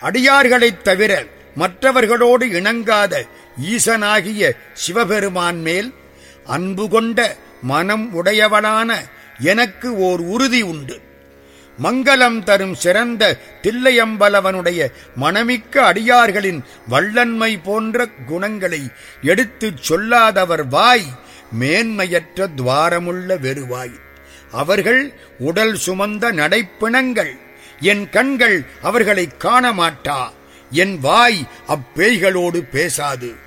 அடியார்களைத் தவிர மற்றவர்களோடு இணங்காத ஈசனாகிய சிவபெருமான் மேல் அன்பு கொண்ட மனம் உடையவனான எனக்கு ஓர் உறுதி உண்டு மங்களம் தரும் சிறந்த தில்லையம்பலவனுடைய மனமிக்க அடியார்களின் வல்லன்மை போன்ற குணங்களை எடுத்துச் சொல்லாதவர் வாய் மேன்மையற்ற துவாரமுள்ள வெறுவாய் அவர்கள் உடல் சுமந்த நடைப்பிணங்கள் என் கண்கள் அவர்களை காண மாட்டா என் வாய் அப்பேய்களோடு பேசாது